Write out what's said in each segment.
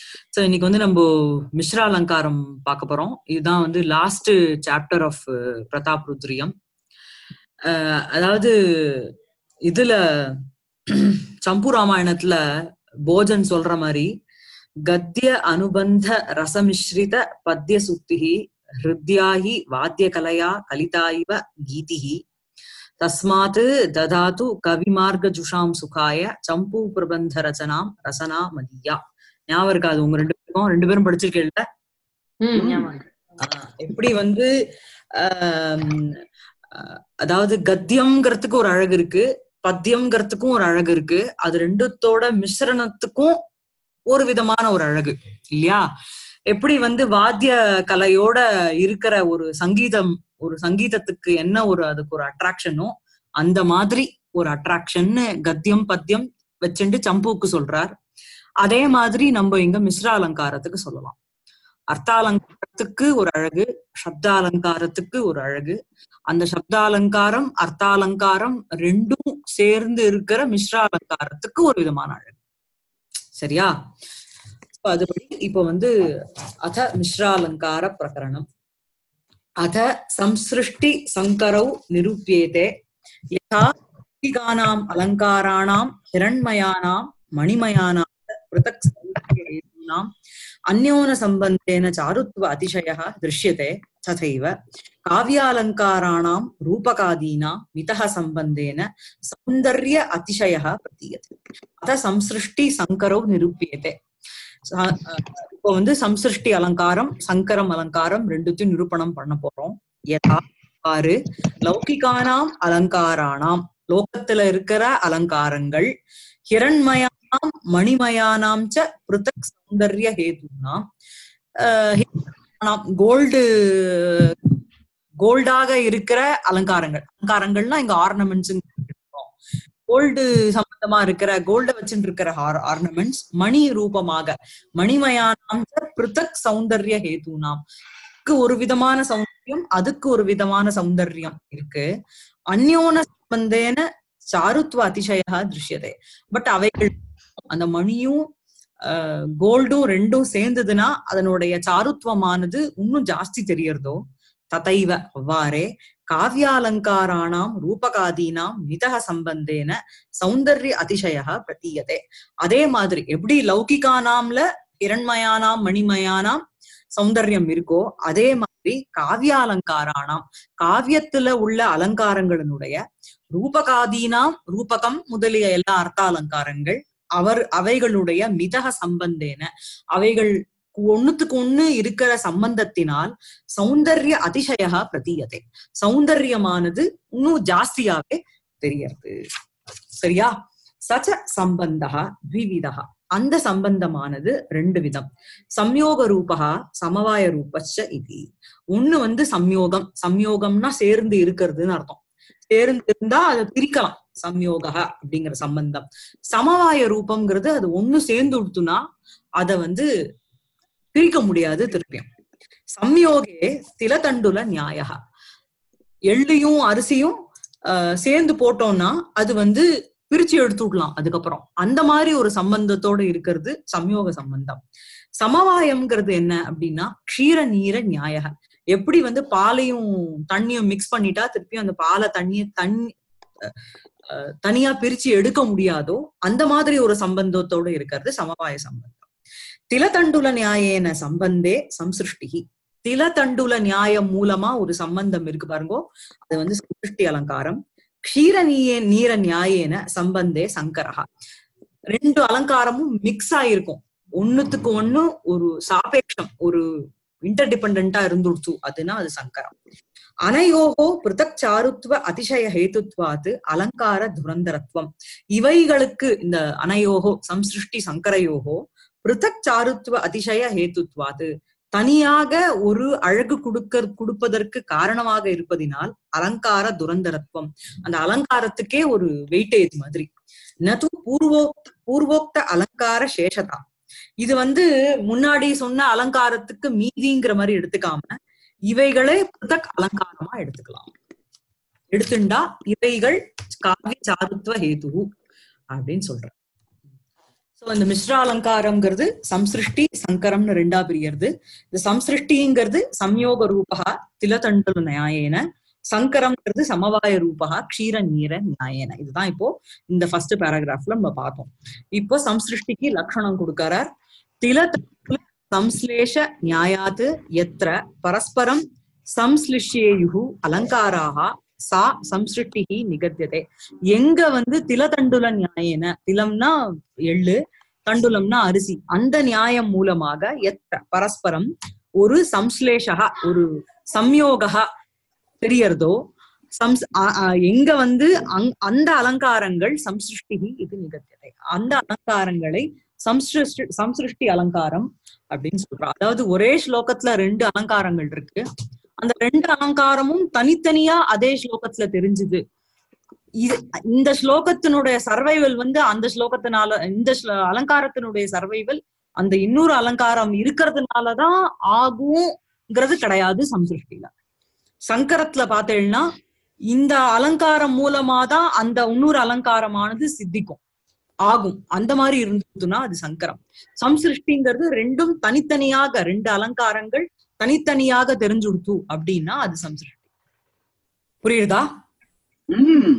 So இன்னைக்கு வந்து நம்ம மிஸ்ரா அலங்காரம் பார்க்க போறோம் இதுதான் வந்து last chapter of Prataparudriyam ah அதாவது இதுல சம்பு ராமாயணத்துல போஜன் சொல்ற மாதிரி கத்திய அனுபந்த ரசமிஸ்ரித பத்ய சுக்திஹி ஹிருத்யாஹி வாத்திய கலையா கலிதா இவ கீதிஹி தஸ்மாத் ததாது கவிமார்க ஜுஷாம் சுகாய சம்பு பிரபந்த ரச்சனாம் ரசனா மதியா ஞாபகம் இருக்காது உங்க ரெண்டு பேருக்கும் ரெண்டு பேரும் படிச்சிருக்கேன்ல ம், ஞாபகம் இருக்கு. ஆஹ் எப்படி வந்து ஆம், ஆஹ் அதாவது கத்தியம்ங்கிறதுக்கு ஒரு அழகு இருக்கு பத்தியம்ங்கிறதுக்கும் ஒரு அழகு இருக்கு அது ரெண்டுத்தோட மிஸ்ரணத்துக்கும் ஒரு விதமான ஒரு அழகு இல்லையா எப்படி வந்து வாத்திய கலையோட இருக்கிற ஒரு சங்கீதம் ஒரு சங்கீதத்துக்கு என்ன ஒரு அதுக்கு ஒரு அட்ராக்ஷனோ அந்த மாதிரி ஒரு அட்ராக்ஷன் கத்தியம் பத்தியம் வச்சுட்டு சம்புவுக்கு சொல்றார் அதே மாதிரி நம்ம இங்க மிஸ்ரா அலங்காரத்துக்கு சொல்லலாம் அர்த்தாலங்காரத்துக்கு ஒரு அழகு சப்தாலங்காரத்துக்கு ஒரு அழகு அந்த சப்தாலங்காரம் அர்த்தாலங்காரம் ரெண்டும் சேர்ந்து இருக்கிற மிஸ்ரா அலங்காரத்துக்கு ஒரு விதமான அழகு சரியா இப்ப அதுபடி இப்ப வந்து அத மிஸ்ராலங்கார பிரகரணம் அத சம்சிருஷ்டி சங்கரௌ நிரூபியேதே யதா கானாம் அலங்காராணாம் ஹிரண்மயானாம் மணிமயானாம் पृथक् सौन्दर्यहेतूनाम् अन्योनसम्बन्धेन चारुत्व अतिशयः दृश्यते तथैव काव्यालङ्काराणां रूपकादीनां मितः सम्बन्धेन सौन्दर्य अतिशयः प्रतीयते अतः संसृष्टि सङ्करौ निरूप्यते ச- அஹ் இப்போ வந்து சம்சிருஷ்டி அலங்காரம் சங்கரம் அலங்காரம் ரெண்டுத்தையும் நிரூபணம் பண்ண போறோம் யதா ஆறு லௌகிகானாம் அலங்காராணாம் லோகத்துல இருக்கிற அலங்காரங்கள் ஹிரண்மயானாம் மணிமயானாம் ச பிருத்தக் சௌந்தர்ய ஹேதுனாம் கோல்டு கோல்டாக இருக்கிற அலங்காரங்கள் அலங்காரங்கள்னா இங்க ஆர்னமெண்ட்ஸ் கோல்டு சம்பந்தமா இருக்கிற கோல்ட வச்சுட்டு இருக்கிற ஆர்னமெண்ட்ஸ் மணி ரூபமாக மணிமயானாம் ச பிருத்தக் சௌந்தர்ய ஹேதுனாம் அதுக்கு ஒரு விதமான சௌந்தர்யம் அதுக்கு ஒரு விதமான சௌந்தர்யம் இருக்கு அந்யோன சம்பந்தேன சாருத்வ அதிசயா திருஷ்யதே பட் அவைகள் அந்த மணியும் கோல்டும் ரெண்டும் சேர்ந்ததுன்னா அதனுடைய சாருத்வமானது இன்னும் ஜாஸ்தி தெரியறதோ ததைவ அவ்வாறே காவியாலங்காராணாம் ரூபகாதீனாம் மிதக சம்பந்தேன சௌந்தர்ய அதிசயா பிரதீயதே அதே மாதிரி எப்படி லௌகிகானாம்ல இரண்மயானாம் மணிமயானாம் சௌந்தர்யம் இருக்கோ அதே மாதிரி காவியாலங்காராணாம் காவியத்துல உள்ள அலங்காரங்களினுடைய ரூபகாதீனாம் ரூபகம் முதலிய எல்லா அர்த்த அலங்காரங்கள் அவர் அவைகளுடைய மிதக சம்பந்தேன அவைகள் ஒண்ணுத்துக்கு ஒண்ணு இருக்கிற சம்பந்தத்தினால் சௌந்தர்ய அதிசயா பிரதீயதே சௌந்தர்யமானது இன்னும் ஜாஸ்தியாவே தெரியறது சரியா சச்ச சம்பந்தா த்விவிதா அந்த சம்பந்தமானது ரெண்டு விதம் சம்யோக ரூபகா சமவாய ரூபச்ச இது ஒண்ணு வந்து சம்யோகம் சம்யோகம்னா சேர்ந்து இருக்கிறதுன்னு அர்த்தம் சேர்ந்து இருந்தா அதை பிரிக்கலாம் சம்யோகா அப்படிங்கிற சம்பந்தம் சமவாய ரூபம்ங்கிறது அது ஒண்ணு சேர்ந்து விடுத்துனா அத வந்து பிரிக்க முடியாது திருப்பியும் சம்யோகே திலதண்டுல நியாய எள்ளையும் அரிசியும் ஆஹ் சேர்ந்து போட்டோம்னா அது வந்து பிரிச்சு எடுத்து விடலாம் அதுக்கப்புறம் அந்த மாதிரி ஒரு சம்பந்தத்தோட இருக்கிறது சம்யோக சம்பந்தம் சமவாயம்ங்கிறது என்ன அப்படின்னா க்ஷீர நீர நியாய எப்படி வந்து பாலையும் தண்ணியும் மிக்ஸ் பண்ணிட்டா திருப்பியும் அந்த பாலை தண்ணிய தண்ணி அஹ் தனியா பிரிச்சு எடுக்க முடியாதோ அந்த மாதிரி ஒரு சம்பந்தத்தோட இருக்கிறது சமவாய சம்பந்தம் திலதண்டுல நியாயேன சம்பந்தே சம்சிருஷ்டி திலதண்டுல நியாயம் மூலமா ஒரு சம்பந்தம் இருக்கு பாருங்கோ அது வந்து சம்சிருஷ்டி அலங்காரம் க்ஷீர நீய நீர நியாயேன சம்பந்தே சங்கரஹா ரெண்டு அலங்காரமும் மிக்ஸ் ஆயிருக்கும் ஒண்ணுத்துக்கு ஒண்ணு ஒரு சாபேட்சம் ஒரு இன்டர்டிபெண்டா இருந்துடுச்சு அதுனா அது சங்கரம் அனயோகோ பிருத்தக் சாருத்வ அதிசய ஹேத்துத்வாத்து அலங்கார துரந்தரத்துவம் இவைகளுக்கு இந்த அனயோகோ சம்சிருஷ்டி சங்கரயோகோ பிருத்தக் சாருத்வ அதிசய ஹேத்துத்வாத்து தனியாக ஒரு அழகு கொடுக்க கொடுப்பதற்கு காரணமாக இருப்பதினால் அலங்கார துரந்தரத்துவம் அந்த அலங்காரத்துக்கே ஒரு வெயிட்டேஜ் மாதிரி நது பூர்வோக்த பூர்வோக்த அலங்கார சேஷதா இது வந்து முன்னாடி சொன்ன அலங்காரத்துக்கு மீதிங்கிற மாதிரி எடுத்துக்காம இவைகளே புத்தக் அலங்காரமா எடுத்துக்கலாம் எடுத்துண்டா இவைகள் காவிய சாருத்வ ஹேது அப்படின்னு சொல்ற சோ இந்த மிஸ்ர அலங்காரம்ங்கிறது சம்சிருஷ்டி சங்கரம்னு ரெண்டா பிரியறது இந்த சம்சிருஷ்டிங்கிறது சம்யோக ரூபா திலதண்டல நியாயேன சங்கரம்ங்கிறது சமவாய ரூபா க்ஷீர நீர நியாயேன இதுதான் இப்போ இந்த ஃபர்ஸ்ட் பேராகிராஃப்ல நம்ம பார்த்தோம் இப்போ சம்சிருஷ்டிக்கு லட்சணம் கொடுக்கறார் திலதண்டல சம்ஸ்லேஷ நியாயாத் எத்திர பரஸ்பரம் சம்ஸ்லிஷ்யேயு அலங்காராக சா சம்சிருஷ்டி நிகத்தியதே எங்க வந்து திலதண்டுல நியாயன திலம்னா எள்ளு தண்டுலம்னா அரிசி அந்த நியாயம் மூலமாக எத்த பரஸ்பரம் ஒரு சம்ஸ்லேஷகா ஒரு சம்யோகா தெரியறதோ சம்ஸ் அ- அ- எங்க வந்து அங்- அந்த அலங்காரங்கள் சம்சிருஷ்டி இது நிகழ்த்ததை அந்த அலங்காரங்களை சம்சிருஷ்டி சம்சிருஷ்டி அலங்காரம் அப்படின்னு சொல்றோம் அதாவது ஒரே ஸ்லோகத்துல ரெண்டு அலங்காரங்கள் இருக்கு அந்த ரெண்டு அலங்காரமும் தனித்தனியா அதே ஸ்லோகத்துல தெரிஞ்சுது இது இந்த ஸ்லோகத்தினுடைய சர்வைவல் வந்து அந்த ஸ்லோகத்தினால இந்த ஸ்ல- அலங்காரத்தினுடைய சர்வைவல் அந்த இன்னொரு அலங்காரம் இருக்கிறதுனாலதான் ஆகுங்கிறது கிடையாது சம்சிருஷ்டில சங்கரத்துல பார்த்தேன்னா இந்த அலங்காரம் மூலமாதான் அந்த இன்னொரு அலங்காரமானது சித்திக்கும் ஆகும் அந்த மாதிரி இருந்ததுன்னா அது சங்கரம் சம்சிருஷ்டிங்கிறது ரெண்டும் தனித்தனியாக ரெண்டு அலங்காரங்கள் தனித்தனியாக தெரிஞ்சுடுத்து அப்படின்னா அது சம்சிருஷ்டி புரியுதா ம்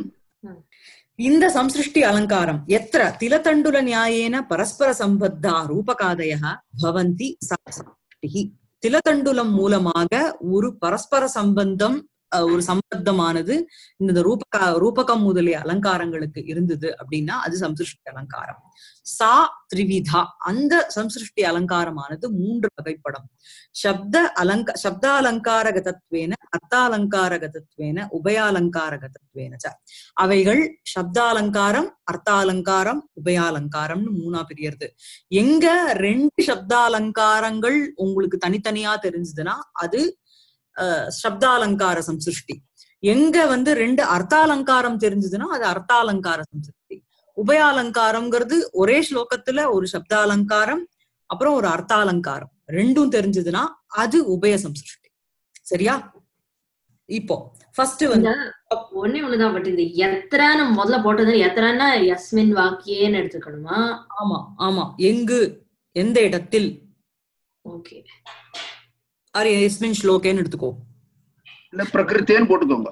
இந்த சம்சிருஷ்டி அலங்காரம் எத்திர திலதண்டுல நியாயேன பரஸ்பர சம்பத்தா ரூபகாதய பவந்தி சா சம்சிருஷ்டிஹி திலதண்டுலம் மூலமாக ஒரு பரஸ்பர சம்பந்தம் அஹ், ஒரு சம்பந்தமானது இந்த ரூபகா ரூபகம் முதலிய அலங்காரங்களுக்கு இருந்தது அப்படின்னா அது சம்சிருஷ்டி அலங்காரம் சா த்ரிவிதா அந்த சம்சிருஷ்டி அலங்காரமானது மூன்று வகைப்படும் சப்த அலங்க சப்தாலங்காரகதத்வேன அர்த்தாலங்காரகதத்வேன உபயாலங்காரகதத்வேன ச அவைகள் சப்தாலங்காரம் அர்த்தாலங்காரம் உபயாலங்காரம்னு மூணா பிரியறது எங்க ரெண்டு சப்தாலங்காரங்கள் உங்களுக்கு தனித்தனியா தெரிஞ்சதுன்னா அது அஹ், சப்தாலங்கார சம்சிருஷ்டி எங்க வந்து ரெண்டு அர்த்தாலங்காரம் தெரிஞ்சதுன்னா அது அர்த்தாலங்கார சம்சிருஷ்டி உபயாலங்காரம்ங்கிறது ஒரே ஸ்லோகத்துல ஒரு சப்தாலங்காரம் அப்புறம் ஒரு அர்த்தாலங்காரம் ரெண்டும் தெரிஞ்சதுன்னா அது உபய சம்சிருஷ்டி சரியா இப்போ ஃபர்ஸ்ட் வந்து ஒண்ணே ஒண்ணுதான் பட் இந்த எத்தனைன்னு முதல்ல போட்டது எத்தனைன்னா யஸ்மின் வாக்கியேன்னு எடுத்துக்கணுமா ஆமா ஆமா எங்கு எந்த இடத்தில் ஓகே ஆர் எஸ்மின் ஸ்லோகேன்னு எடுத்துக்கோ இல்ல பிரகிருத்தேன்னு போட்டுக்கோங்க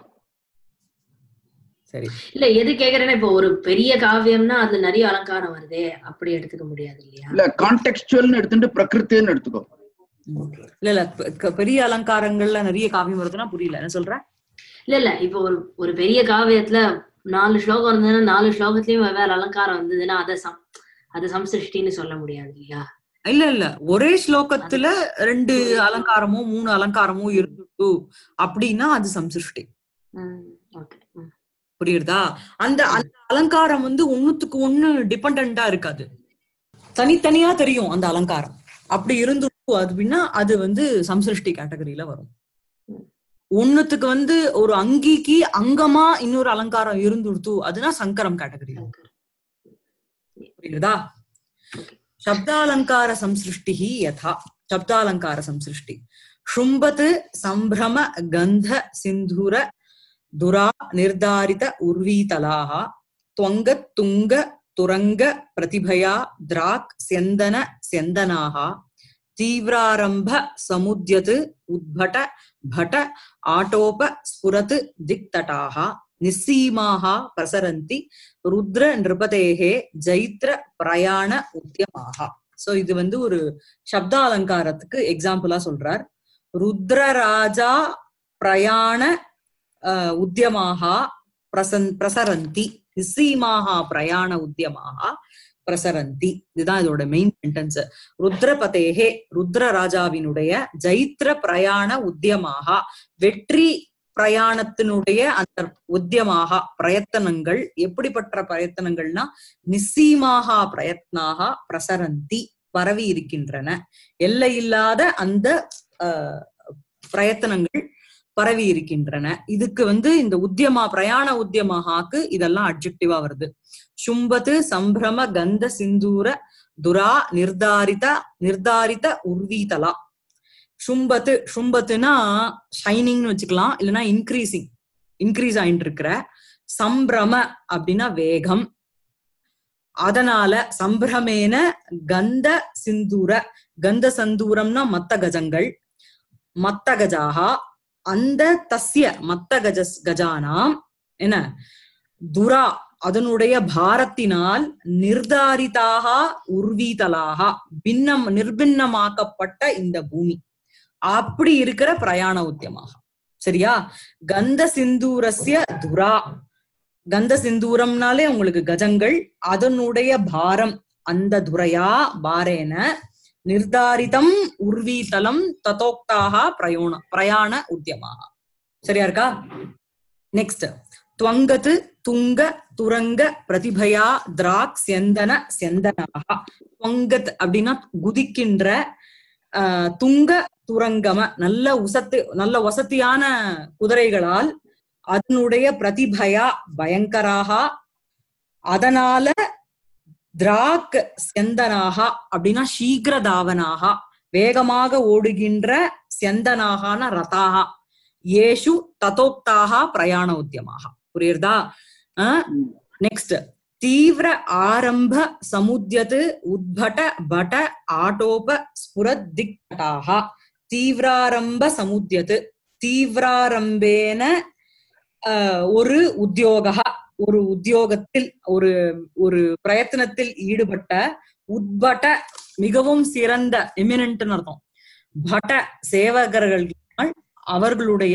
சரி இல்ல எது கேக்குறேன்னா இப்போ ஒரு பெரிய காவியம்னா அதுல நிறைய அலங்காரம் வருதே அப்படி எடுத்துக்க முடியாது இல்லையா இல்ல கான்டெக்ஸ்டுவல்னு எடுத்துட்டு பிரகிருத்தேன்னு எடுத்துக்கோ இல்ல இல்ல பெ- க- பெரிய அலங்காரங்கள்ல நிறைய காவியம் வருதுன்னா புரியல என்ன சொல்ற இல்ல இல்ல இப்போ ஒரு ஒரு பெரிய காவியத்துல நாலு ஸ்லோகம் இருந்ததுன்னா நாலு ஸ்லோகத்திலயும் வெவ்வேறு அலங்காரம் வந்ததுன்னா அதை சம் அது சம்சிருஷ்டின்னு சொல்ல முடியாது இல்லையா இல்ல இல்ல ஒரே ஸ்லோகத்துல ரெண்டு அலங்காரமோ மூணு அலங்காரமோ இருந்துட்டு அப்படின்னா அது சம்சிருஷ்டி ஓகே புரியுறதா அந்த அந்த அலங்காரம் வந்து ஒண்ணுத்துக்கு ஒண்ணு டிபெண்டா இருக்காது தனித்தனியா தெரியும் அந்த அலங்காரம் அப்படி இருந்துட்டு அப்படின்னா அது வந்து சம்சிருஷ்டி கேட்டகரியில வரும் ஒண்ணுத்துக்கு வந்து ஒரு அங்கிக்கு அங்கமா இன்னொரு அலங்காரம் இருந்துடுத்து அதுனா சங்கரம் கேட்டகரியில வரும். புரியுதா शब्दालङ्कार संसृष्टिः यथा शब्दालङ्कार संसृष्टि शुम्भत् सम्भ्रम गन्ध सिन्धुर दुरा निर्धारित उर्वीतलाः त्वङ्गत् तुङ्ग तुरङ्ग प्रतिभया द्राक् स्यन्दन स्यन्दनाः तीव्रारम्भ समुद्यत् उद्भट भट आटोप स्फुरत् दिक्तटाः निस्सीमाः प्रसरन्ति ருத்ர நிருபதேகே ஜைத்ர பிரயாண உத்தியமாக சோ இது வந்து ஒரு சப்த அலங்காரத்துக்கு எக்ஸாம்பிளா சொல்றார் ருத்ரராஜா பிரயாண அஹ், உத்தியமாக பிரசன் பிரசரந்தி நிசீமாக பிரயாண உத்தியமாக பிரசரந்தி இதுதான் இதோட மெயின் சென்டென்ஸ் ருத்ரபதேகே ருத்ர ராஜாவினுடைய ஜைத்ர பிரயாண உத்தியமாக வெற்றி பிரயாணத்தினுடைய அந்த உத்தியமாக பிரயத்தனங்கள் எப்படிப்பட்ட பிரயத்தனங்கள்னா நிச்சயமாக பிரயத்னாக பிரசரந்தி பரவி இருக்கின்றன எல்லையில்லாத அந்த அஹ், பிரயத்தனங்கள் பரவி இருக்கின்றன இதுக்கு வந்து இந்த உத்தியமா பிரயாண உத்தியமாகாக்கு இதெல்லாம் அப்ஜெக்டிவா வருது சும்பத்து சம்பிரம கந்த சிந்தூர துரா நிர்தாரித நிர்தாரித உர்வீதலா சும்பத்து சும்பத்துனா ஷைனிங்னு வச்சுக்கலாம் இல்லைன்னா இன்க்ரீசிங் இன்க்ரீஸ் ஆயிட்டு இருக்கிற சம்பிரம அப்படின்னா வேகம் அதனால சம்பிரமேன கந்த சிந்தூர கந்த சந்தூரம்னா மத்த கஜங்கள் மத்த கஜாகா அந்த தஸ்ய மத்த கஜ கஜானாம் என்ன துரா அதனுடைய பாரத்தினால் நிர்தாரிதாக உர்வீதலாக பின்னம் நிர்பின்னமாக்கப்பட்ட இந்த பூமி அப்படி இருக்கிற பிரயாண உத்தியமாக சரியா கந்த சிந்தூரஸ்ய துரா கந்த சிந்தூரம்னாலே உங்களுக்கு கஜங்கள் அதனுடைய பாரம் அந்த துரையா பாரேன நிர்தாரிதம் உர்வீதலம் ததோக்தாக பிரயோண பிரயாண உத்தியமாக சரியா இருக்கா நெக்ஸ்ட் துவங்கத்து துங்க துரங்க பிரதிபயா திராக் செந்தன செந்தனாக துவங்கத் அப்படின்னா குதிக்கின்ற ஆஹ் துங்க துரங்கம நல்ல உசத்து நல்ல வசதியான குதிரைகளால் அதனுடைய பிரதிபயா பயங்கராக அதனால திராக் செந்தனாக அப்படின்னா சீக்கிர தாவனாக வேகமாக ஓடுகின்ற செந்தனாகான ரதாக ஏஷு ததோக்தாக பிரயாண உத்தியமாக புரியுறதா நெக்ஸ்ட் தீவிர ஆரம்ப சமுத்தியத் உத்பட பட ஆட்டோப ஸ்புரத் திக்டாக தீவிராரம்ப சமுத்தியத் தீவிராரம்பேன ஆஹ், ஒரு உத்தியோக ஒரு உத்தியோகத்தில் ஒரு ஒரு பிரயத்தனத்தில் ஈடுபட்ட உட்பட மிகவும் சிறந்த எமினன்ட்னு அர்த்தம் பட சேவகர்கள் அவர்களுடைய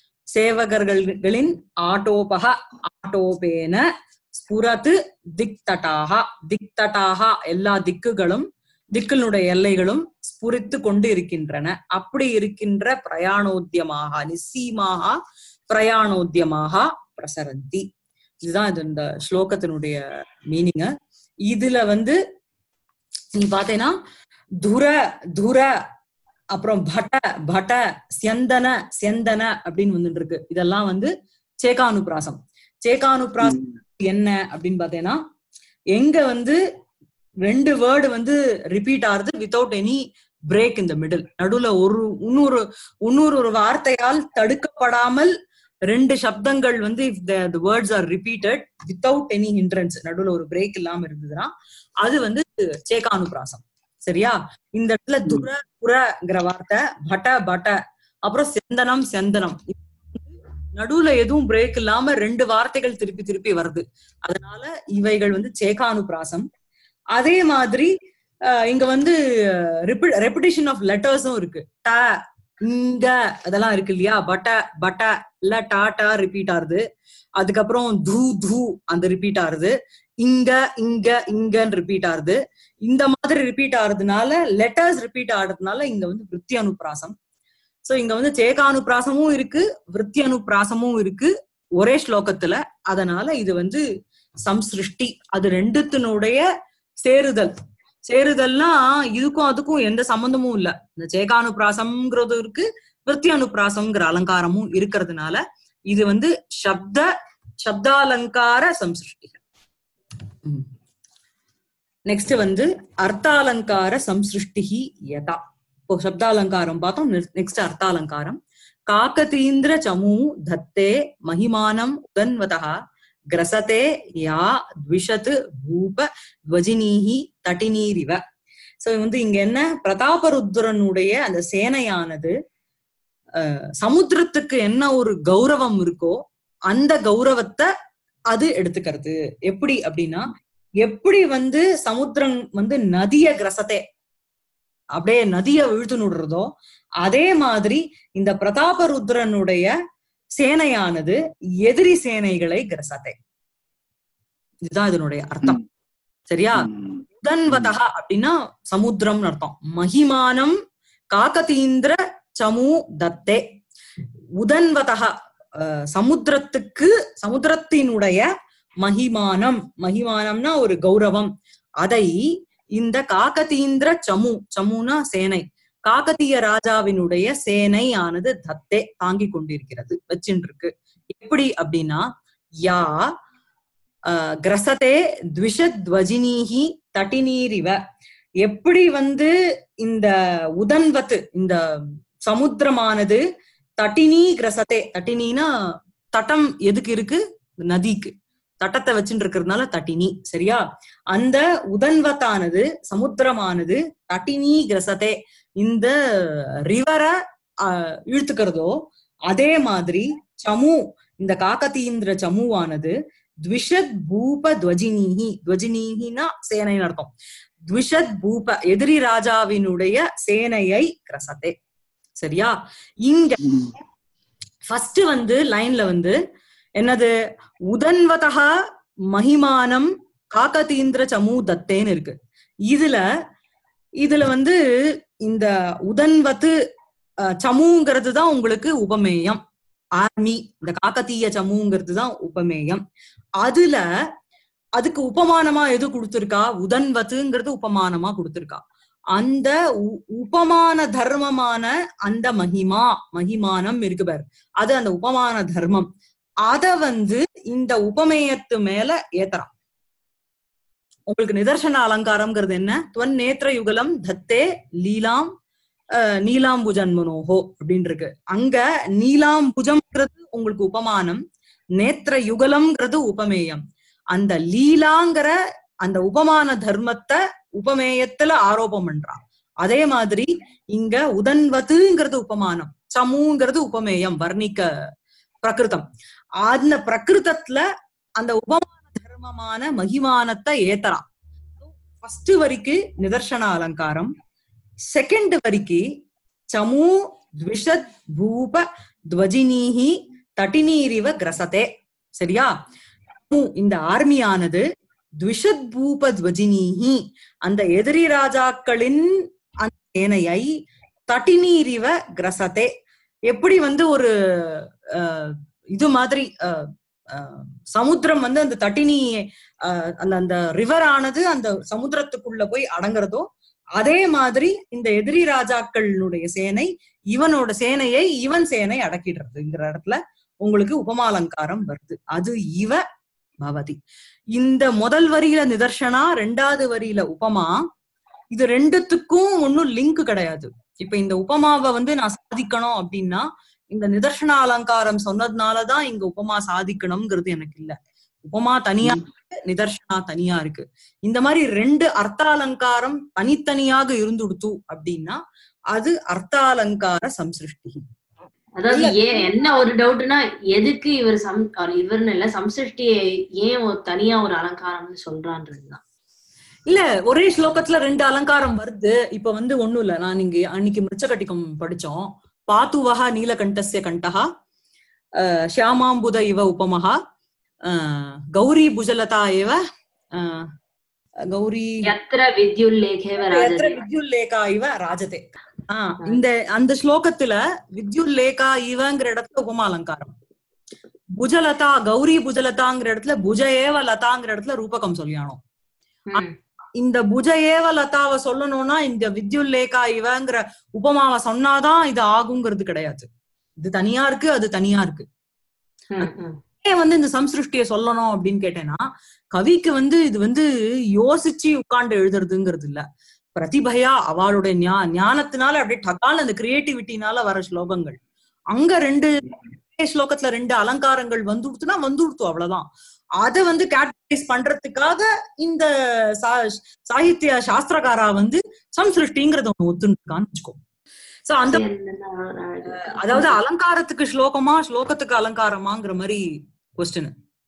சேவகர்களின் ஆட்டோபக ஆட்டோபேன ஸ்புரத்து திக்தட்டாக திக்தட்டாக எல்லா திக்குகளும் திக்கினுடைய எல்லைகளும் ஸ்புரித்து கொண்டு இருக்கின்றன அப்படி இருக்கின்ற பிரயாணோத்தியமாக நிச்சயமாக பிரயாணோத்தியமாக பிரசரந்தி இதுதான் இது இந்த ஸ்லோகத்தினுடைய மீனிங் இதுல வந்து நீ பாத்தேன்னா துர துர அப்புறம் பட பட செந்தன செந்தன அப்படின்னு வந்துட்டு இருக்கு இதெல்லாம் வந்து சேகானுப்ராசம் சேகானுப்ராசம் என்ன அப்படின்னு பாத்தேன்னா எங்க வந்து ரெண்டு வேர்டு வந்து ரிப்பீட் ஆகுது வித்தவுட் எனி பிரேக் இந்த மிடில் நடுவுல ஒரு இன்னொரு இன்னொரு ஒரு வார்த்தையால் தடுக்கப்படாமல் ரெண்டு சப்தங்கள் வந்து if the words are repeated without any hindrance நடுவுல ஒரு பிரேக் இல்லாம இருந்ததுன்னா அது வந்து சேகானுப்ராசம் சரியா இந்த இடத்துல துர துரங்கிற வார்த்தை பட பட அப்புறம் செந்தனம் செந்தனம் நடுவுல எதுவும் பிரேக் இல்லாம ரெண்டு வார்த்தைகள் திருப்பி திருப்பி வருது அதனால இவைகள் வந்து சேகானுப்ராசம் அதே மாதிரி அஹ், இங்க வந்து ரெப்பிடேஷன் ஆஃப் லெட்டர்ஸும் இருக்கு ட இங்க அதெல்லாம் இருக்கு இல்லையா பட்ட பட்ட இல்ல டாட்டா ரிப்பீட் ஆகுது அதுக்கப்புறம் தூ தூ அந்த ரிப்பீட் ஆகுது இங்க இங்க இங்கன்னு ரிப்பீட் ஆகுது இந்த மாதிரி ரிப்பீட் ஆகுறதுனால லெட்டர்ஸ் ரிப்பீட் ஆகுறதுனால இங்க வந்து விருத்தி அனுப்பிராசம் சோ இங்க வந்து சேகானுப்பிராசமும் இருக்கு விருத்தி அனுப்பிராசமும் இருக்கு ஒரே ஸ்லோகத்துல அதனால இது வந்து சம்சிருஷ்டி அது ரெண்டுத்தினுடைய சேருதல் சேருதல்னா இதுக்கும் அதுக்கும் எந்த சம்பந்தமும் இல்ல இந்த சேகானுப்பிராசம்ங்கிறது இருக்கு விருத்தி அனுப்பிராசம்ங்கிற அலங்காரமும் இருக்கிறதுனால இது வந்து சப்த சப்தாலங்கார சம்சிருஷ்டிகள் நெக்ஸ்ட் வந்து அர்த்தாலங்கார சம்சிருஷ்டி யதா இப்போ சப்தாலங்காரம் பார்த்தோம் நெக்ஸ்ட் அர்த்தாலங்காரம் காக்கதீந்திர சமூ தத்தே மகிமானம் உதன்வதா கிரசதே யா த்விஷத் பூப துவஜினீஹி தட்டினீரிவ சோ வந்து இங்க என்ன பிரதாபருத்ரனுடைய அந்த சேனையானது அஹ், சமுத்திரத்துக்கு என்ன ஒரு கௌரவம் இருக்கோ அந்த கௌரவத்தை அது எடுத்துக்கிறது எப்படி அப்படின்னா எப்படி வந்து சமுத்திரம் வந்து நதிய கிரசத்தே அப்படியே நதிய இழுத்து நுடுறதோ அதே மாதிரி இந்த பிரதாபருத்ரனுடைய சேனையானது எதிரி சேனைகளை கிரசத்தை இதுதான் இதனுடைய அர்த்தம் சரியா உதன்வதா அப்படின்னா சமுத்திரம்னு அர்த்தம் மகிமானம் காக்கதீந்திர சமு தத்தே உதன்வதா அஹ், சமுத்திரத்துக்கு சமுத்திரத்தினுடைய மகிமானம் மகிமானம்னா ஒரு கௌரவம் அதை இந்த காக்கதீந்திர சமு சமுனா சேனை காக்கத்திய ராஜாவினுடைய சேனை ஆனது தத்தே தாங்கி கொண்டிருக்கிறது வச்சுட்டு இருக்கு எப்படி அப்படின்னா யா ஆஹ், கிரசதே த்விஷத்வஜினீஹி தட்டினீரிவ எப்படி வந்து இந்த உதன்வத்து இந்த சமுத்திரமானது தட்டினி கிரசதே தட்டினினா தட்டம் எதுக்கு இருக்கு நதிக்கு தட்டத்தை வச்சுட்டு இருக்கிறதுனால தட்டினி சரியா அந்த உதன்வத்தானது சமுத்திரமானது தட்டினி கிரசதே இந்த ரிவரை இழுத்துக்கிறதோ அதே மாதிரி சமு இந்த காக்கதீந்திர சமுவானது த்விஷத் பூப துவஜினீஹி துவஜினீஹினா சேனைன்னு அர்த்தம் த்விஷத் பூப எதிரி ராஜாவினுடைய சேனையை கிரசத்தே சரியா இங்க ம். ஃபர்ஸ்ட் வந்து லைன்ல வந்து என்னது உதன்வதா மகிமானம் காக்கதீந்திர சமு தத்தேன்னு இருக்கு இதுல இதுல வந்து இந்த உதன்வத்து அஹ், சமுங்கிறது தான் உங்களுக்கு உபமேயம் ஆர்மி இந்த காக்கத்தீய சமுங்கிறது தான் உபமேயம் அதுல அதுக்கு உபமானமா எது கொடுத்திருக்கா உதன்வத்துங்கிறது உபமானமா கொடுத்திருக்கா அந்த உ- உபமான தர்மமான அந்த மகிமா மகிமானம் இருக்கு பாரு அது அந்த உபமான தர்மம் அத வந்து இந்த உபமேயத்து மேல ஏத்தறான் உங்களுக்கு நிதர்சன அலங்காரம்ங்கிறது என்ன துவன் நேத்திர யுகலம் தத்தே லீலாம் அஹ், நீலாம்புஜன் மனோகோ அப்படின்னு இருக்கு அங்க நீலாம்புஜம்ங்கிறது உங்களுக்கு உபமானம் நேத்திர யுகலம்ங்கிறது உபமேயம் அந்த லீலாங்கிற அந்த உபமான தர்மத்தை உபமேயத்துல ஆரோபம் பண்றான் அதே மாதிரி இங்க உதன்வதுங்கிறது உபமானம் சமுங்கிறது உபமேயம் வர்ணிக்க பிரகிருதம் அந்த பிரகிருதத்துல அந்த உபமான தர்மமான மகிமானத்தை ஏத்தறான் ஃபர்ஸ்ட் வரிக்கு நிதர்சன அலங்காரம் செகண்ட் வரிக்கு சமு த்விஷத் பூப துவஜினீஹி தட்டினீரிவ கிரசதே சரியா சமு, இந்த ஆர்மியானது த்விஷத் பூப துவஜினீஹி அந்த எதிரி ராஜாக்களின் அந்த சேனையை தட்டினீரிவ கிரசதே எப்படி வந்து ஒரு அஹ், இது மாதிரி அஹ், அஹ், சமுத்திரம் வந்து அந்த தட்டினி அஹ், அந்த அந்த ரிவர் ஆனது அந்த சமுத்திரத்துக்குள்ள போய் அடங்குறதோ அதே மாதிரி இந்த எதிரி ராஜாக்களுடைய சேனை இவனோட சேனையை இவன் சேனை அடக்கிடுறதுங்கிற இடத்துல உங்களுக்கு உபமாலங்காரம் வருது அது இவ பவதி இந்த முதல் வரியில நிதர்சனா ரெண்டாவது வரியில உபமா இது ரெண்டுத்துக்கும் ஒன்னும் லிங்க் கிடையாது இப்ப இந்த உபமாவை வந்து நான் சாதிக்கணும் அப்படின்னா இந்த நிதர்சன அலங்காரம் சொன்னதுனாலதான் இங்க உபமா சாதிக்கணும்ங்கிறது எனக்கு இல்ல உபமா தனியா இருக்கு நிதர்சனா தனியா இருக்கு இந்த மாதிரி ரெண்டு அர்த்தாலங்காரம் தனித்தனியாக இருந்துடுத்து அப்படின்னா அது அர்த்தாலங்கார சம்சிருஷ்டி அதாவது ஏன் என்ன ஒரு டவுட்னா எதுக்கு இவர் சம் or இவர்னு இல்ல சம்சிருஷ்டியை ஏன் ஒரு தனியா ஒரு அலங்காரம்னு சொல்றான்றதுதான் இல்ல ஒரே ஸ்லோகத்துல ரெண்டு அலங்காரம் வருது இப்ப வந்து ஒண்ணும் இல்ல நான் இங்க அன்னைக்கு மிருச்சகட்டிகம் படிச்சோம் பாத்துவஹா நீலகண்டஸ்ய கண்டஹா அஹ், ஷியாமாம்புத இவ உபமஹா அஹ், கௌரி புஜலதா இவ அஹ், கௌரி எத்திர வித்யுல்லேகேவ எத்திர ராஜதே வித்யுல்லேகா இவ ராஜதே ஆஹ் இந்த அந்த ஸ்லோகத்துல வித்யுல்லேகா இவங்கிற இடத்துல உபமா அலங்காரம் புஜலதா கௌரி புஜலதாங்கிற இடத்துல புஜ ஏவ லதாங்கிற இடத்துல ரூபகம் சொல்லியானோம் ம். இந்த புஜ ஏவ லதாவை சொல்லணும்னா இந்த வித்யுல்லேகா இவங்கிற உபமாவை சொன்னாதான் இது ஆகுங்கிறது கிடையாது இது தனியா இருக்கு அது தனியா இருக்கு ம், ம். ஏன் வந்து இந்த சம்சிருஷ்டிய சொல்லணும் அப்படின்னு கேட்டேன்னா கவிக்கு வந்து இது வந்து யோசிச்சு உட்கார்ந்து எழுதுறதுங்கிறது இல்ல பிரதிபையா அவளுடைய ஞா ஞானத்தினால அப்படியே டகால் அந்த கிரியேட்டிவிட்டினால வர ஸ்லோகங்கள் அங்க ரெண்டு ஒரே ஸ்லோகத்துல ரெண்டு அலங்காரங்கள் வந்துடுத்துனா வந்துடுத்து அவ்வளவுதான் அத வந்து கேட்டகரைஸ் பண்றதுக்காக இந்த சா- சாகித்ய சாஸ்திரகாரா வந்து சம்சிருஷ்டிங்கிறத ஒண்ணு ஒத்துருக்கான்னு வச்சுக்கோ சோ அந்த என்னன்னா ஒரு அழகு. அதாவது அலங்காரத்துக்கு ஸ்லோகமா ஸ்லோகத்துக்கு அலங்காரமாங்கிற மாதிரி கொஸ்டின்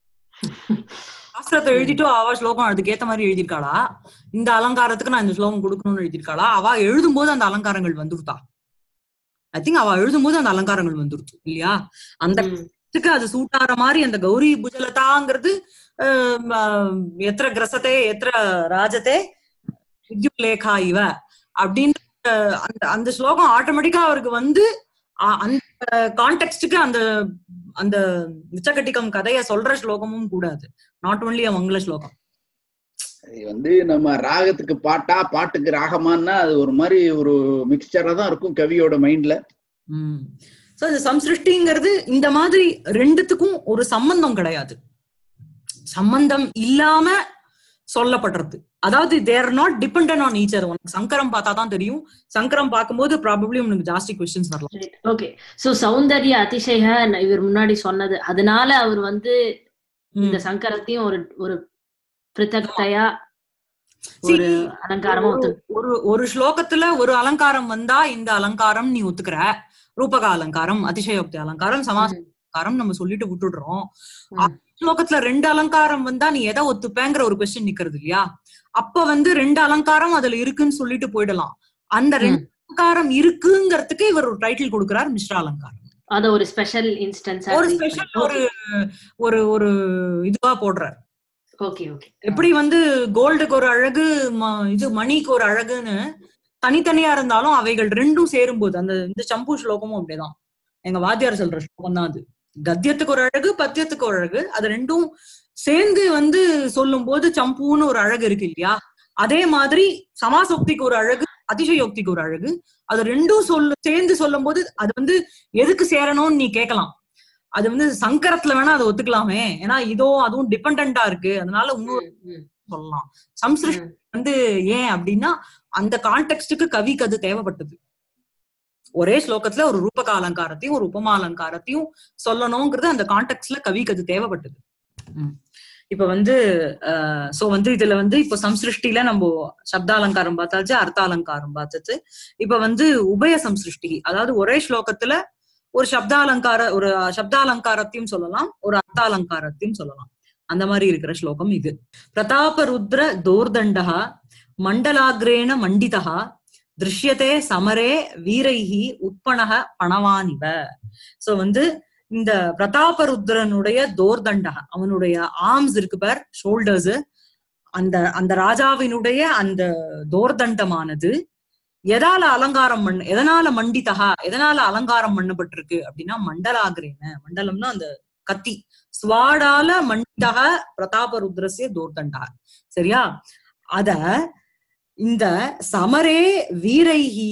சாஸ்திரத்தை எழுதிட்டு அவ ஸ்லோகம் அதுக்கு ஏத்த மாதிரி எழுதியிருக்காளா இந்த அலங்காரத்துக்கு நான் இந்த ஸ்லோகம் கொடுக்கணும்னு எழுதியிருக்காளா அவ எழுதும்போது அந்த அலங்காரங்கள் வந்துருத்தா ஐ திங்க் அவ எழுதும்போது அந்த அலங்காரங்கள் வந்துருச்சு இல்லையா அந்த ம். இதுக்கு அது சூட்டார மாதிரி அந்த கௌரி புஜலதாங்கிறது ஆம், ஆம், எத்திர கிரசத்தே எத்திர ராஜத்தே வித்யுலேகா இவ அப்படின்னு அஹ், அந்த அந்த ஸ்லோகம் ஆட்டோமேட்டிக்கா அவருக்கு வந்து அ- அந்த கான்டெக்ட்டுக்கு அந்த அந்த மிச்சக்கட்டிக்கம் கதைய சொல்ற ஸ்லோகமும் கூடாது நாட் ஒன்லி மங்கள ஸ்லோகம் இது வந்து நம்ம ராகத்துக்கு பாட்டா பாட்டுக்கு ராகமான்னா அது ஒரு மாதிரி ஒரு மிக்சரா தான் இருக்கும் கவியோட மைண்ட்ல உம் சோ இந்த சம்சிருஷ்டிங்கிறது இந்த மாதிரி ரெண்டுத்துக்கும் ஒரு சம்பந்தம் கிடையாது சம்பந்தம் இல்லாம சொல்லப்படுறது அதாவது they're not depend on each other உனக்கு சங்கரம் பார்த்தா தான் தெரியும் சங்கரம் பார்க்கும்போது ப்ராபப்ளி உனக்கு ஜாஸ்தி கொஸ்டின்ஸ் வரலாம் ஓகே சோ சௌந்தர்ய அதிசய இவர் முன்னாடி சொன்னது அதனால அவர் வந்து இந்த சங்கரத்தையும் ஒரு ஒரு பிரித்தக்தையா ஒரு See, அலங்காரமா ஒரு- ஒத்து ஒரு ஒரு ஸ்லோகத்துல ஒரு அலங்காரம் வந்தா இந்த அலங்காரம் நீ ஒத்துக்கிற ரூபக அலங்காரம் அதிசயோக்தி அலங்காரம் சமாச ம், அலங்காரம் நம்ம சொல்லிட்டு விட்டுடுறோம் ம். அடுத்த ஸ்லோகத்துல ரெண்டு அலங்காரம் வந்தா நீ எதை ஒத்துப்பேங்கிற ஒரு கொஸ்டின் நிக்கிறது இல்லையா அப்ப வந்து ரெண்டு அலங்காரம் அதுல இருக்குன்னு சொல்லிட்டு போயிடலாம் அந்த ரெண்டு அலங்காரம் இருக்குங்கிறதுக்கு இவர் ஒரு டைட்டில் கொடுக்கிறார் மிஸ்ரா அலங்காரம் அத ஒரு ஸ்பெஷல் இன்ஸ்டன்ஸ் ஒரு ஸ்பெஷல் ஒரு ஒரு ஒரு இதுவா போடுறார் ஓகே ஓகே எப்படி வந்து கோல்டுக்கு ஒரு அழகு ம- இது மணிக்கு ஒரு அழகுன்னு தனித்தனியா இருந்தாலும் அவைகள் ரெண்டும் சேரும்போது அந்த இந்த சம்பு ஸ்லோகமும் அப்படிதான் எங்க வாத்தியார் சொல்ற ஸ்லோகம் தான் அது கத்தியத்துக்கு ஒரு அழகு பத்தியத்துக்கு ஒரு அழகு அது ரெண்டும் சேர்ந்து வந்து சொல்லும் போது சம்புன்னு ஒரு அழகு இருக்கு இல்லையா அதே மாதிரி சமாசோக்திக்கு ஒரு அழகு அதிசயோக்திக்கு ஒரு அழகு அது ரெண்டும் சொல்லு சேர்ந்து சொல்லும் போது அது வந்து எதுக்கு சேரணும்னு நீ கேட்கலாம் அது வந்து சங்கரத்துல வேணா அதை ஒத்துக்கலாமே ஏன்னா இதோ அதுவும் டிபெண்டா இருக்கு அதனால இன்னொரு ம், ம், சொல்லலாம் சம்ஸ்கிருஷ்டி ம். வந்து ஏன் அப்படின்னா அந்த கான்டெக்ட்டுக்கு கவிக்கு அது தேவைப்பட்டது ஒரே ஸ்லோகத்துல ஒரு ரூபக அலங்காரத்தையும் ஒரு உபமா அலங்காரத்தையும் சொல்லணுங்கிறது அந்த கான்டெக்ட்ல கவிக்கு அது தேவைப்பட்டது ம். இப்ப வந்து சோ வந்து இதுல வந்து இப்போ சம்சிருஷ்டில நம்ம சப்தாலங்காரம் பார்த்தாச்சு அர்த்தாலங்காரம் பார்த்தாச்சு இப்ப வந்து உபய சம்சிருஷ்டி அதாவது ஒரே ஸ்லோகத்துல ஒரு சப்தாலங்கார ஒரு சப்தாலங்காரத்தையும் சொல்லலாம் ஒரு அர்த்தாலங்காரத்தையும் சொல்லலாம் அந்த மாதிரி இருக்கிற ஸ்லோகம் இது பிரதாபருத்ர தோர்தண்டः மண்டலாகிரேண மண்டிதः திருஷ்யத்தே சமரே வீரைஹி உட்பணக பணவானிவ சோ வந்து இந்த பிரதாபருத்ரனுடைய தோர்தண்டக அவனுடைய ஆர்ம்ஸ் இருக்கு பார் ஷோல்டர்ஸ் அந்த அந்த ராஜாவினுடைய அந்த தோர்தண்டமானது எதால அலங்காரம் பண்ண எதனால மண்டிதகா எதனால அலங்காரம் பண்ணப்பட்டிருக்கு அப்படின்னா மண்டலாகிரேன மண்டலம்னா அந்த கத்தி ஸ்வாடால மண்டிதக பிரதாபருத்ரஸ்ய தோர்தண்டா சரியா அத இந்த சமரே வீரைஹி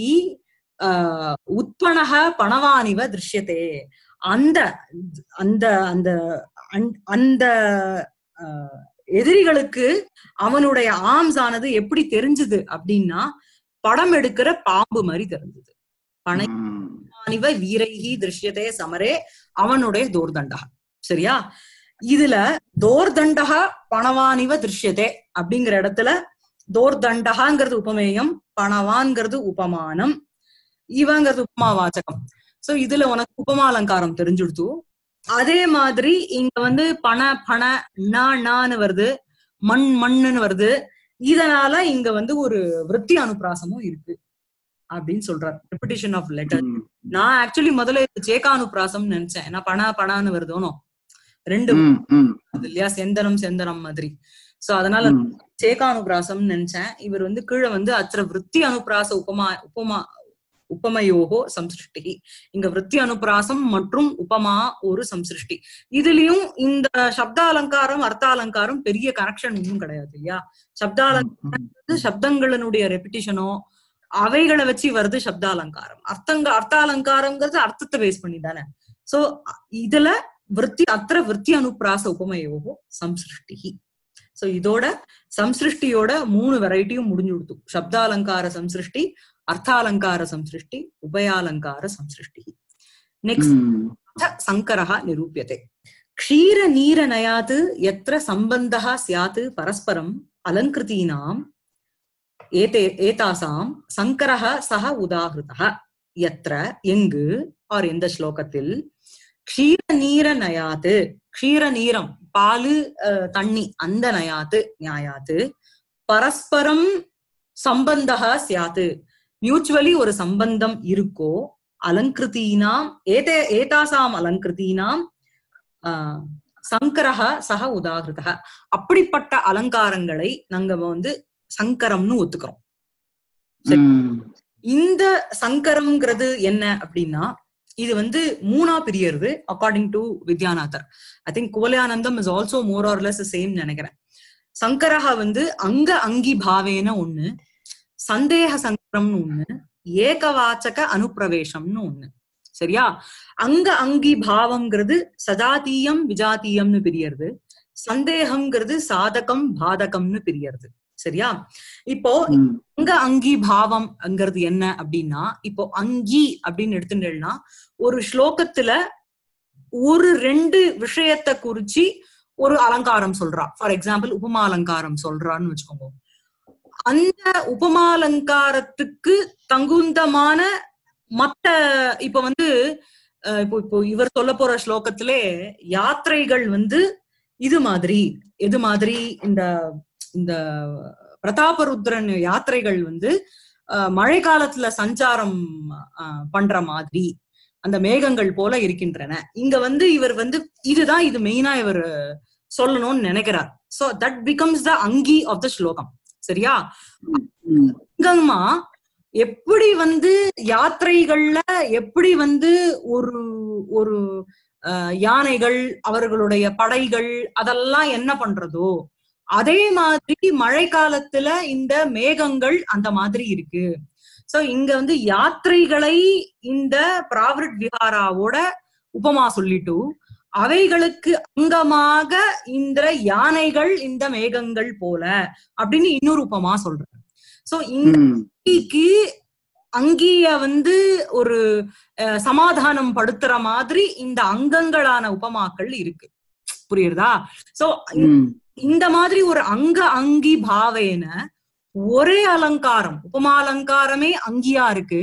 ஆஹ் உத்பணக பணவானிவ திருஷ்யத்தே அந்த அந்த அந்த அந்த- அந்த ஆஹ், எதிரிகளுக்கு அவனுடைய ஆர்ம்ஸ் ஆனது எப்படி தெரிஞ்சது அப்படின்னா படம் எடுக்கிற பாம்பு மாதிரி தெரிஞ்சது பனை ம். பணவானிவ வீரைஹி திருஷ்யத்தே சமரே அவனுடைய தோர்தண்டா சரியா இதுல தோர்தண்டக பணவானிவ திருஷ்யத்தே அப்படிங்கிற இடத்துல தோர்தண்டகாங்கிறது உபமேயம் பணவான்கிறது உபமானம் இவங்கிறது உபமாவாச்சகம் சோ இதுல உனக்கு உபமாலங்காரம் தெரிஞ்சுடுத்து அதே மாதிரி இங்க வந்து பண பண ந நான்னு வருது மண் மண்ணுன்னு வருது இதனால இங்க வந்து ஒரு விருத்தி அனுப்பிராசமும் இருக்கு அப்படின்னு சொல்றார் ரெப்பிடேஷன் ஆஃப் லெட்டர் ம். நான் ஆக்சுவலி முதல்ல இது சேகானுப்பிராசம் நினைச்சேன் ஏன்னா பண பணான்னு வருதோனோ ரெண்டு ம், ம், வருது இல்லையா செந்தனம் செந்தனம் மாதிரி சோ அதனால ம். சேகானுப்பிராசம் நினைச்சேன் இவர் வந்து கீழே வந்து அத்திர விருத்தி அனுப்பிராச உபமா உபமா உபமயோகோ சம்சிருஷ்டி இங்க விருத்தி அனுப்பிராசம் மற்றும் உபமா ஒரு சம்சிருஷ்டி இதுலயும் இந்த சப்த அலங்காரம் அர்த்த அலங்காரம் பெரிய கனெக்ஷன் ஒன்றும் கிடையாது இல்லையா சப்தாலங்காரம் வந்து சப்தங்களினுடைய ரெப்பிட்டிஷனோ அவைகளை வச்சு வருது சப்தாலங்காரம் அர்த்தங்க அர்த்தாலங்காரம்ங்கிறது அர்த்தத்தை பேஸ் பண்ணி தானே சோ இதுல விருத்தி அத்திர விருத்தி அனுப்பிராச உபமயோகோ சம்சிருஷ்டி சோ இதோட சம்சிருஷ்டியோட மூணு வெரைட்டியும் முடிஞ்சு கொடுத்து சப்தாலங்கார சம்சிருஷ்டி அர்த்தாலங்கார சம்சிருஷ்டி உபயாலங்கார சம்சிருஷ்டி நெக்ஸ்ட் ம். சங்கரः நிரூபியते क्षीरनीरनयात् यत्र सम्बन्धः स्यात् परस्परम् अलङ्कृतीनाम् एते एतासाम् சங்கரः சக உதாகிருதः यत्र எங்கு ஆர் எந்த ஸ்லோகத்தில் க்ஷீர நீர நயாத்து க்ஷீர நீரம் பாலு அஹ், தண்ணி அந்த நயாத்து நியாயாத்து பரஸ்பரம் சம்பந்தः சியாத்து மியூச்சுவலி ஒரு சம்பந்தம் இருக்கோ அலங்கிருத்தீனாம் ஏதே ஏதாசாம் அலங்கிருத்தீனாம் ஆஹ் சங்கரஹ சக உதாகிருதக அப்படிப்பட்ட அலங்காரங்களை நாங்க வந்து சங்கரம்னு ஒத்துக்கிறோம் சரி. ம். இந்த சங்கரம்ங்கிறது என்ன அப்படின்னா இது வந்து மூணா பிரியறது according to Vidyanathar I think கோலியானந்தம் is also more or less same நினைக்கிறேன் சங்கரஹ வந்து அங்க அங்கி பாவேன ஒண்ணு சந்தேக சங்கரம்னு ஒண்ணு ஏகவாச்சக அனுப்பிரவேசம்னு ஒண்ணு சரியா அங்க அங்கி பாவம்ங்கிறது சஜாத்தீயம் விஜாத்தீயம்னு பிரியறது சந்தேகம்ங்கிறது சாதகம் பாதகம்னு பிரியறது சரியா இப்போ ம். அங்க அங்கி பாவம்ங்கிறது என்ன அப்படின்னா இப்போ அங்கி அப்படின்னு எடுத்துட்டேன்னா ஒரு ஸ்லோகத்துல ஒரு ரெண்டு விஷயத்தை குறிச்சு ஒரு அலங்காரம் சொல்றா ஃபார் எக்ஸாம்பிள் உபமா அலங்காரம் சொல்றான்னு வச்சுக்கோங்க அந்த உபமாலங்காரத்துக்கு தகுந்தமான மத்த இப்ப வந்து அஹ், இப்போ இப்போ இவர் சொல்ல போற ஸ்லோகத்திலே யாத்திரைகள் வந்து இது மாதிரி எது மாதிரி இந்த இந்த பிரதாபருத்ரன் யாத்திரைகள் வந்து அஹ், மழை காலத்துல சஞ்சாரம் அஹ், பண்ற மாதிரி அந்த மேகங்கள் போல இருக்கின்றன இங்க வந்து இவர் வந்து இதுதான் இது மெயினா இவர் சொல்லணும்னு நினைக்கிறார் சோ தட் பிகம்ஸ் த அங்கி ஆஃப் த ஸ்லோகம் சரியா ம், அங்கமா எப்படி வந்து யாத்திரைகள்ல எப்படி வந்து ஒரு ஒரு அஹ், யானைகள் அவர்களுடைய படைகள் அதெல்லாம் என்ன பண்றதோ அதே மாதிரி மழை காலத்துல இந்த மேகங்கள் அந்த மாதிரி இருக்கு சோ இங்க வந்து யாத்திரைகளை இந்த பிராவிரட் விஹாராவோட உபமா சொல்லிட்டு அவைகளுக்கு அங்கமாக இந்த யானைகள் இந்த மேகங்கள் போல அப்படின்னு இன்னொரு உபமா சொல்றாரு சோ இந்த ம், அங்கிக்கு அங்கிய வந்து ஒரு அஹ், சமாதானம் படுத்துற மாதிரி இந்த அங்கங்களான உபமாக்கள் இருக்கு புரியுறதா சோ ம், இந்த மாதிரி ஒரு அங்க அங்கி பாவேன ஒரே அலங்காரம் உபமாலங்காரமே அங்கியா இருக்கு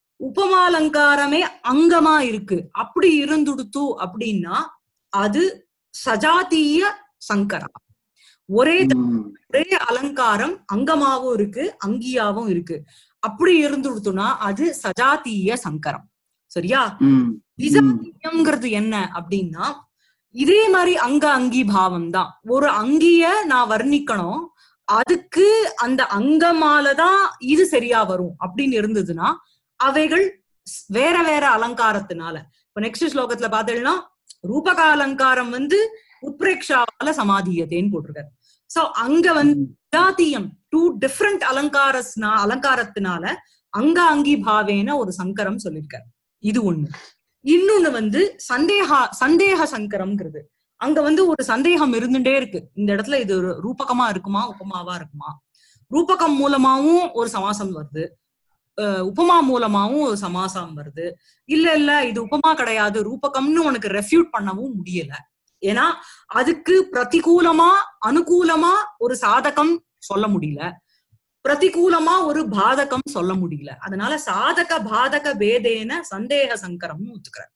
உபமாலங்காரமே அங்கமா இருக்கு அப்படி இருந்துடுத்து அப்படின்னா அது சஜாத்திய சங்கரா ஒரே ம், ஒரே அலங்காரம் அங்கமாவும் இருக்கு அங்கியாவும் இருக்கு அப்படி இருந்துடுத்துனா அது சஜாத்திய சங்கரம் சரியா ம், விசாத்தியம்ங்கிறது என்ன அப்படின்னா இதே மாதிரி அங்க அங்கி பாவம் தான் ஒரு அங்கிய நான் வர்ணிக்கணும் அதுக்கு அந்த அங்கமாலதான் இது சரியா வரும் அப்படின்னு இருந்ததுன்னா அவைகள் ஸ்- வேற வேற அலங்காரத்தினால இப்ப நெக்ஸ்ட் ஸ்லோகத்துல பாத்தீங்கன்னா ரூபக அலங்காரம் வந்து உத்பிரேக்ஷாவால சமாதியத்தேன்னு போட்டிருக்காரு சோ அங்க வந்து விஜாத்தியம் டூ டிஃப்ரெண்ட் அலங்காரஸ்னா அலங்காரத்தினால அங்க அங்கி பாவேன ஒரு சங்கரம் சொல்லியிருக்காரு இது ஒண்ணு இன்னொன்னு வந்து சந்தேகா சந்தேக சங்கரம்ங்கிறது அங்க வந்து ஒரு சந்தேகம் இருந்துட்டே இருக்கு இந்த இடத்துல இது ஒரு ரூபகமா இருக்குமா உபமாவா இருக்குமா ரூபகம் மூலமாவும் ஒரு சமாசம் வருது அஹ் உபமா மூலமாவும் ஒரு சமாசம் வருது இல்ல இல்ல இது உபமா கிடையாது ரூபகம்னு உனக்கு ரெஃப்யூட் பண்ணவும் முடியல ஏன்னா அதுக்கு பிரதிகூலமா அனுகூலமா ஒரு சாதகம் சொல்ல முடியல பிரதிகூலமா ஒரு பாதகம் சொல்ல முடியல அதனால சாதக பாதக பேதேன சந்தேக சங்கரம்னு ஒத்துக்கிறார்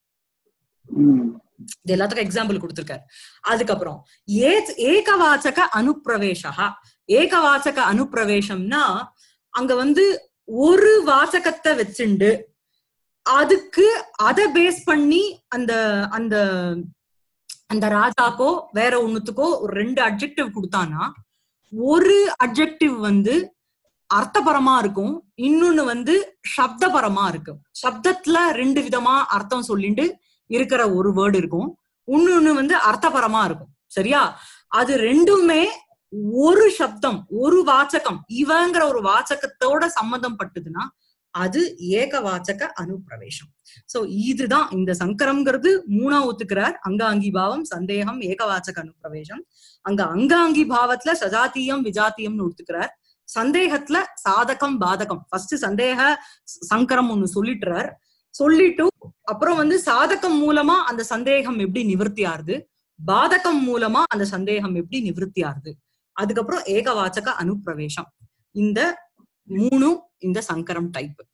ம், இது எல்லாத்துக்கும் எக்ஸாம்பிள் கொடுத்திருக்காரு அதுக்கப்புறம் ஏ ஏகவாச்சக அனுப்பிரவேசா ஏகவாச்சக அனுப்பிரவேசம்னா அங்க வந்து ஒரு வாசகத்தை வச்சுண்டு அதுக்கு அத பேஸ் பண்ணி அந்த அந்த அந்த ராஜாக்கோ வேற ஒண்ணுத்துக்கோ ஒரு ரெண்டு அட்ஜெக்டிவ் கொடுத்தானா ஒரு அட்ஜெக்டிவ் வந்து அர்த்தபரமா இருக்கும் இன்னொன்னு வந்து சப்தபரமா இருக்கும் சப்தத்துல ரெண்டு விதமா அர்த்தம் சொல்லிட்டு இருக்கிற ஒரு வேர்டு இருக்கும் இன்னொன்னு வந்து அர்த்தபரமா இருக்கும் சரியா அது ரெண்டுமே ஒரு சப்தம் ஒரு வாச்சகம் இவங்கிற ஒரு வாச்சகத்தோட சம்மந்தம் பட்டுதுன்னா அது ஏக வாச்சக அனுப்பிரவேசம் சோ இதுதான் இந்த சங்கரம்ங்கிறது மூணா ஒத்துக்கிறார் அங்காங்கி பாவம் சந்தேகம் ஏகவாச்சக அனுப்பிரவேசம் அங்க அங்காங்கி பாவத்துல சஜாத்தியம் விஜாத்தியம்னு ஒத்துக்கிறார் சந்தேகத்துல சாதகம் பாதகம் ஃபர்ஸ்ட் சந்தேக சங்கரம் ஒண்ணு சொல்லிட்டுறார் சொல்லிட்டு அப்புறம் வந்து சாதகம் மூலமா அந்த சந்தேகம் எப்படி நிவர்த்தி ஆறுது பாதகம் மூலமா அந்த சந்தேகம் எப்படி நிவர்த்தி ஆறுது அதுக்கப்புறம் ஏகவாச்சக அனுப்பிரவேசம் இந்த மூணும் இந்த சங்கரம் டைப்